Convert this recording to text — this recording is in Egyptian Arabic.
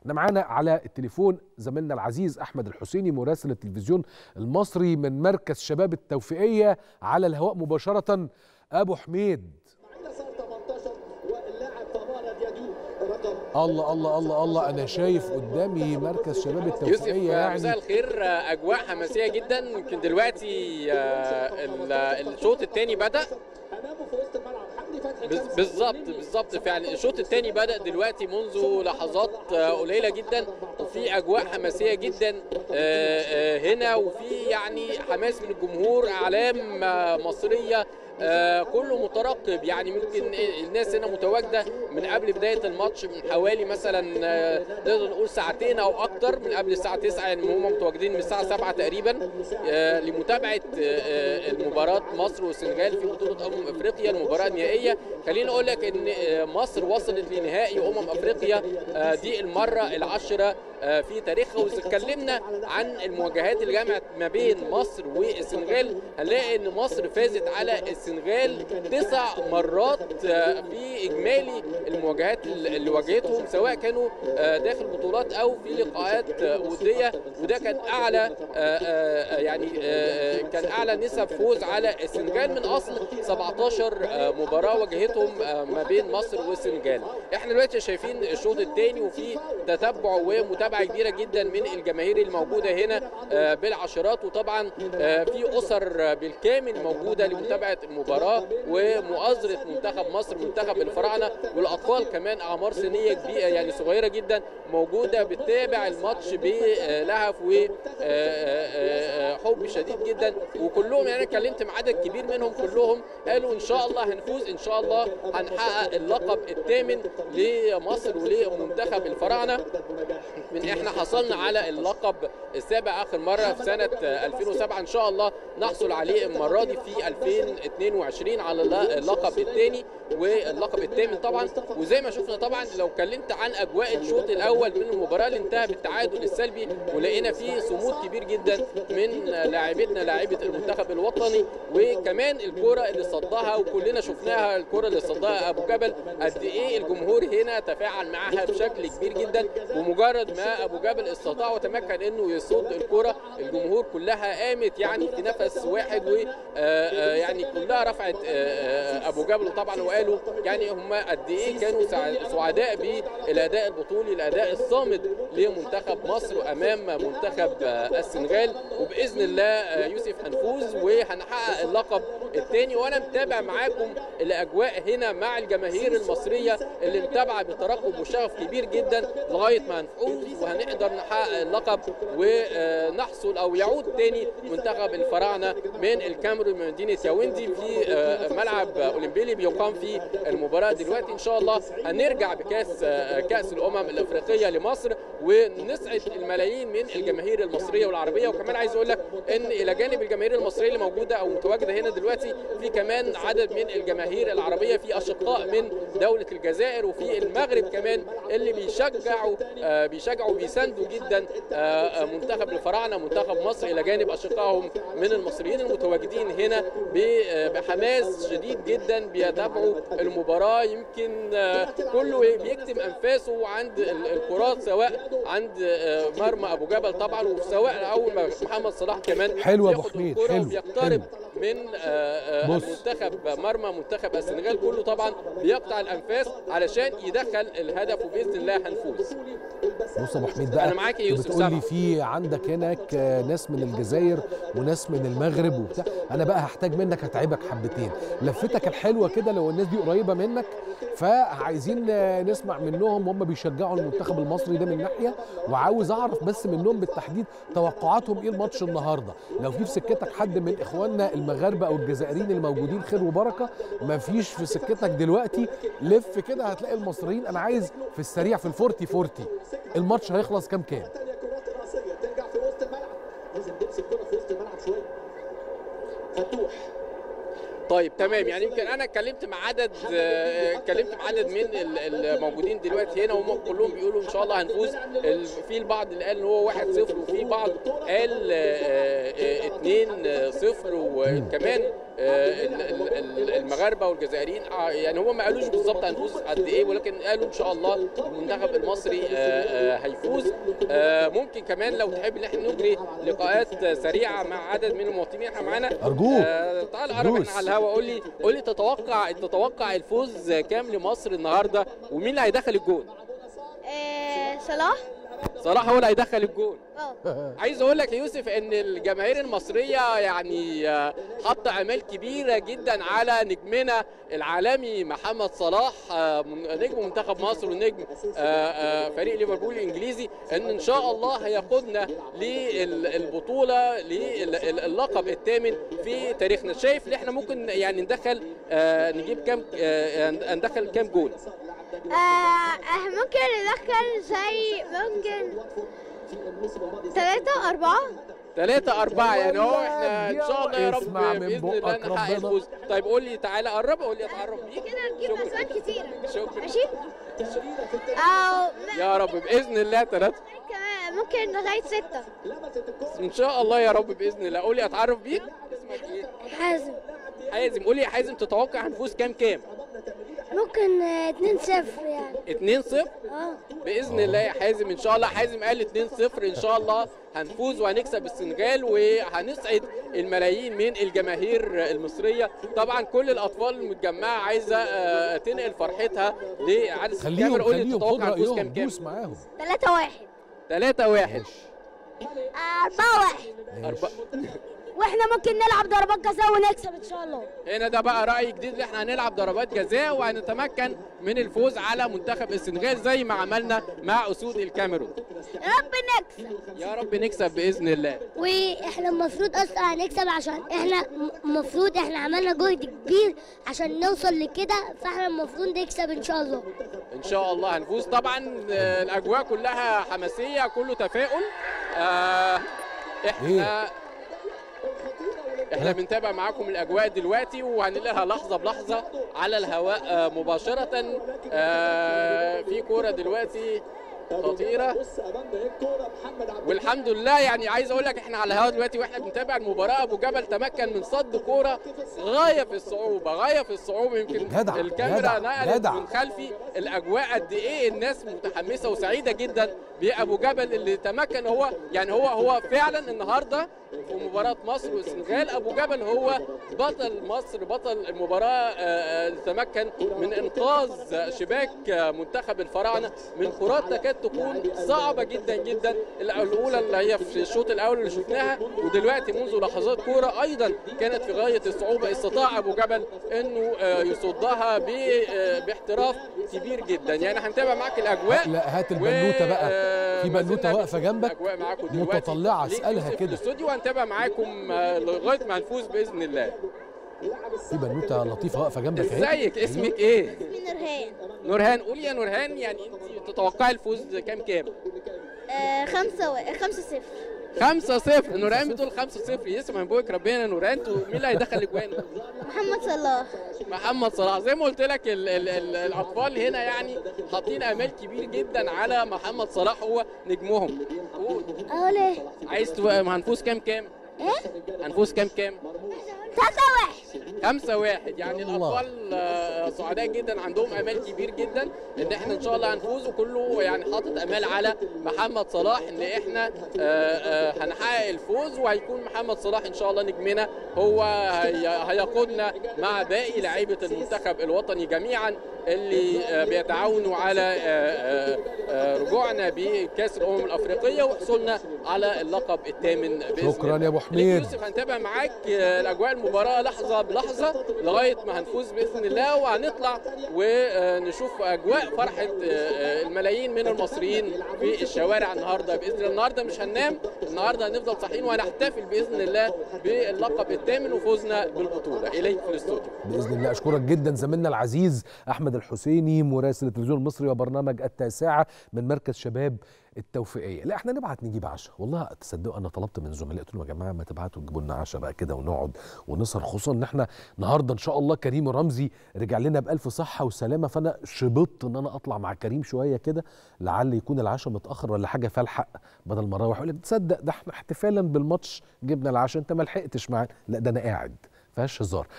احنا معانا على التليفون زميلنا العزيز احمد الحسيني مراسل التلفزيون المصري من مركز شباب التوفيقيه على الهواء مباشره ابو حميد الله الله الله الله انا شايف قدامي مركز شباب يوسف التوفيقيه يعني مساء يعني الخير اجواء حماسيه جدا يمكن دلوقتي آه، ال- الشوط الثاني بدا بز- بالظبط بالظبط فعلا الشوط الثاني بدا دلوقتي منذ لحظات آه، قليله جدا وفي اجواء حماسيه جدا آه، آه، هنا وفي يعني حماس من الجمهور اعلام آه، مصريه آه، كله مترقب يعني ممكن الناس هنا متواجده من قبل بدايه الماتش من حوالي مثلا آه، نقدر نقول ساعتين او اكتر من قبل الساعه 9 يعني هم متواجدين من الساعه 7 تقريبا آه، لمتابعه آه، آه، المباراه مصر والسنغال في بطوله امم افريقيا المباراه النهائيه خليني اقول لك ان آه، مصر وصلت لنهائي امم افريقيا آه، دي المره العاشره آه، في تاريخها واذا اتكلمنا عن المواجهات اللي جمعت ما بين مصر والسنغال هنلاقي ان مصر فازت على السنغال تسع مرات آه، في اجمالي المواجهات اللي واجهتهم سواء كانوا آه، داخل بطولات او في لقاءات آه، وديه وده كان اعلى آه، آه، يعني آه، كان اعلى نسب فوز على السنغال من اصل 17 آه، مباراه واجهتهم آه، ما بين مصر والسنغال احنا دلوقتي شايفين الشوط الثاني وفي تتبع ومتابعه كبيره جدا من الجماهير الموجوده هنا آه، بالعشرات وطبعا آه، في اسر آه، بالكامل موجوده لمتابعه المباراه ومؤازره منتخب مصر منتخب الفراعنه والاطفال كمان اعمار سنيه كبيره يعني صغيره جدا موجوده بتتابع الماتش بلهف وحب شديد جدا وكلهم يعني أنا اتكلمت مع عدد كبير منهم كلهم قالوا ان شاء الله هنفوز ان شاء الله هنحقق اللقب الثامن لمصر ولمنتخب الفراعنه من احنا حصلنا على اللقب السابع اخر مره في سنه 2007 ان شاء الله نحصل عليه المره دي في 2022 على اللقب الثاني واللقب الثامن طبعا وزي ما شفنا طبعا لو اتكلمت عن اجواء الشوط الاول من المباراه اللي انتهى بالتعادل السلبي ولقينا فيه صمود كبير جدا من لاعبتنا لاعبه المنتخب الوطني وكمان الكره اللي صدها وكلنا شفناها الكره اللي صدها ابو جبل قد ايه الجمهور هنا تفاعل معها بشكل كبير جدا ومجرد ما ابو جبل استطاع وتمكن انه يصد الكره الجمهور كلها قامت يعني في نفس واحد و آه، آه، يعني كلها رفعت آه، آه، ابو جبل طبعا وقالوا يعني هم قد ايه كانوا سع- سعداء بالاداء البطولي الاداء الصامد لمنتخب مصر امام منتخب آه، السنغال وباذن الله آه، يوسف هنفوز وهنحقق اللقب الثاني وانا متابع معاكم الاجواء هنا مع الجماهير المصريه اللي متابعه بترقب وشغف كبير جدا لغايه ما هنفوز وهنقدر نحقق اللقب ونحصل او يعود تاني منتخب الفراعنه من الكاميرون من مدينه ياوندي في آه، ملعب اولمبيلي بيقام فيه المباراه دلوقتي ان شاء الله هنرجع بكاس آه، كاس الامم الافريقيه لمصر ونسعد الملايين من الجماهير المصريه والعربيه وكمان عايز اقول لك ان الى جانب الجماهير المصريه اللي موجوده او متواجده هنا دلوقتي في كمان عدد من الجماهير العربيه في اشقاء من دوله الجزائر وفي المغرب كمان اللي بيشجعوا آه، بيشجعوا بيساندوا جدا آه، آه، منتخب الفراعنه منتخب مصر الى جانب اشقائهم من المصريين المتواجدين هنا ب- آه، بحماس شديد جدا بيتابعوا المباراه يمكن آه، كله بيكتم انفاسه عند ال- الكرات سواء عند آه، مرمى ابو جبل طبعا وسواء اول ما محمد صلاح كمان حلو يا أبو ياخد حميد، الكرة حلو، وبيقترب من آه، آه، بص. المنتخب مرمى منتخب السنغال كله طبعا بيقطع الانفاس علشان يدخل الهدف وباذن الله هنفوز بص يا ابو حميد بقى أنا معاك يا يوسف بتقول لي سامع. في عندك هناك آه، ناس من الجزائر وناس من المغرب وبتاع انا بقى هحتاج منك هتعبك حبتين لفتك الحلوه كده لو الناس دي قريبه منك فعايزين آه، نسمع منهم هم بيشجعوا المنتخب المصري ده من ناحيه وعاوز اعرف بس منهم بالتحديد توقعاتهم ايه الماتش النهارده لو في في سكتك حد من اخواننا المغاربه او الجزائريين الموجودين خير وبركه مفيش في سكتك دلوقتي لف كده هتلاقي المصريين انا عايز في السريع في الفورتي فورتي الماتش هيخلص كام كام كرات راسيه ترجع في وسط الملعب لازم تمسك كره في وسط الملعب شويه فتوح طيب تمام يعني يمكن انا اتكلمت مع عدد آه، اتكلمت مع عدد من ال- الموجودين دلوقتي هنا وهم كلهم بيقولوا ان شاء الله هنفوز ال- في البعض اللي قال ان هو 1-0 وفي بعض قال 2-0 وكمان آه، ال- ال- ال- المغاربه والجزائريين آه، يعني هم ما قالوش بالظبط هنفوز قد ايه ولكن قالوا ان شاء الله المنتخب المصري آه، آه، هيفوز آه، ممكن كمان لو تحب ان احنا نجري لقاءات سريعه مع عدد من المواطنين احنا معانا أرجوك. آه، تعال قرب دوس. احنا على الهوا قول لي قول لي تتوقع تتوقع الفوز كام لمصر النهارده ومين اللي هيدخل الجول؟ آه، صلاح صلاح هو اللي هيدخل الجول اه عايز اقول لك يا يوسف ان الجماهير المصريه يعني آه، حاطه امال كبيره جدا على نجمنا العالمي محمد صلاح آه، من- نجم منتخب مصر ونجم آه، آه، فريق ليفربول الانجليزي ان ان شاء الله هيقودنا للبطوله للقب الثامن في تاريخنا شايف ان احنا ممكن يعني ندخل آه، نجيب كام آه، ندخل كام جول آه، آه، ممكن ندخل زي ممكن ثلاثة أربعة ثلاثة أربعة يعني هو احنا إن شاء الله يا رب اسمع من بإذن الله بقك نحقق ربنا. الفوز طيب قول لي تعالى قرب قول لي أتعرف بيك كده نجيب شكراً. أسماء كتيرة شكرا ماشي أو يا رب بإذن الله ثلاثة كمان ممكن لغاية ستة إن شاء الله يا رب بإذن الله قول لي أتعرف بيك اسمك إيه؟ حازم حازم قول لي يا حازم تتوقع هنفوز كام كام؟ ممكن اتنين صفر يعني 2 0 اه باذن الله يا حازم ان شاء الله حازم قال 2 0 ان شاء الله هنفوز وهنكسب السنغال وهنسعد الملايين من الجماهير المصريه طبعا كل الاطفال المتجمعه عايزه آه، تنقل فرحتها لعدد خليهم الكاميرا قول لي خليهم خد تتوقع هنفوز رايهم كام كام دوس معاهم ثلاثة واحد 3 1 أربعة واحد أربعة واحنا ممكن نلعب ضربات جزاء ونكسب ان شاء الله هنا ده بقى رأي جديد ان احنا هنلعب ضربات جزاء وهنتمكن من الفوز على منتخب السنغال زي ما عملنا مع اسود الكاميرون يا رب نكسب يا رب نكسب باذن الله واحنا المفروض اصلا هنكسب عشان احنا المفروض احنا عملنا جهد كبير عشان نوصل لكده فاحنا المفروض نكسب ان شاء الله ان شاء الله هنفوز طبعا آه، الاجواء كلها حماسيه كله تفاؤل آه، احنا احنا بنتابع معاكم الاجواء دلوقتي وهنلاقيها لحظه بلحظه على الهواء آه، مباشره آه، في كوره دلوقتي خطيره بص امامنا ايه الكوره محمد عبد والحمد لله يعني عايز اقول لك احنا على الهواء دلوقتي واحنا بنتابع المباراه ابو جبل تمكن من صد كوره غايه في الصعوبه غايه في الصعوبه يمكن جدع، الكاميرا جدع، نقلت جدع. من خلفي الاجواء قد ايه الناس متحمسه وسعيده جدا بابو جبل اللي تمكن هو يعني هو هو فعلا النهارده في مباراه مصر والسنغال ابو جبل هو بطل مصر بطل المباراه آه، آه، اللي تمكن من انقاذ شباك آه، منتخب الفراعنه من كرات تكاد تكون صعبه جدا جدا الاولى اللي هي في الشوط الاول اللي شفناها ودلوقتي منذ لحظات كوره ايضا كانت في غايه الصعوبه استطاع ابو جبل انه آه، يصدها ب- آه، باحتراف كبير جدا يعني هنتابع معاك الاجواء لا هات البنوته بقى آه، في ما بنوته زلنا واقفه جنبك الاجواء معاكم دلوقتي متطلعه ليك اسالها يوسف في كده الاستوديو وهنتابع معاكم آه، لغايه ما هنفوز باذن الله في بنوته لطيفه واقفه جنبك اهي ازيك اسمك ايه اسمي نورهان نورهان قولي يا نورهان يعني انت تتوقعي الفوز كام كام آه خمسة و... خمسة صفر خمسة صفر نورهان بتقول خمسة صفر يسمع من بوك ربنا يا نورهان انتوا مين اللي هيدخل اجوان محمد صلاح محمد صلاح زي ما قلت لك ال ال ال الاطفال هنا يعني حاطين امال كبير جدا على محمد صلاح هو نجمهم قول اقول ايه عايز تو... هنفوز كام كام ايه هنفوز كام كام ثلاثة واحد خمسة واحد يعني الله. الأطفال آه، سعداء جدا عندهم أمال كبير جدا إن إحنا إن شاء الله هنفوز وكله يعني حاطط أمال على محمد صلاح إن إحنا آه، آه، هنحقق الفوز وهيكون محمد صلاح إن شاء الله نجمنا هو هي- هيقودنا مع باقي لعيبة المنتخب الوطني جميعا اللي آه، بيتعاونوا على آه، آه، آه، رجوعنا بكأس الأمم الأفريقية وحصولنا على اللقب الثامن بإذن شكراً الله. يا أبو ليك حميد. يوسف هنتابع معاك آه، الاجواء المباراه لحظه بلحظه لغايه ما هنفوز باذن الله وهنطلع ونشوف اجواء فرحه آه، آه، الملايين من المصريين في الشوارع النهارده باذن الله النهارده مش هننام النهارده هنفضل صاحيين وهنحتفل باذن الله باللقب الثامن وفوزنا بالبطوله اليك في الاستوديو باذن الله اشكرك جدا زميلنا العزيز احمد الحسيني مراسل التلفزيون المصري وبرنامج التاسعه من مركز شباب التوفيقيه لا احنا نبعت نجيب عشاء والله تصدقوا انا طلبت من زملائي قلت لهم يا جماعه ما تبعتوا تجيبوا لنا عشاء بقى كده ونقعد ونسهر خصوصا ان احنا النهارده ان شاء الله كريم رمزي رجع لنا بالف صحه وسلامه فانا شبطت ان انا اطلع مع كريم شويه كده لعل يكون العشاء متاخر ولا حاجه فالحق بدل ما اروح يقول لك تصدق ده احنا احتفالا بالماتش جبنا العشاء انت ما لحقتش معانا لا ده انا قاعد فيهاش هزار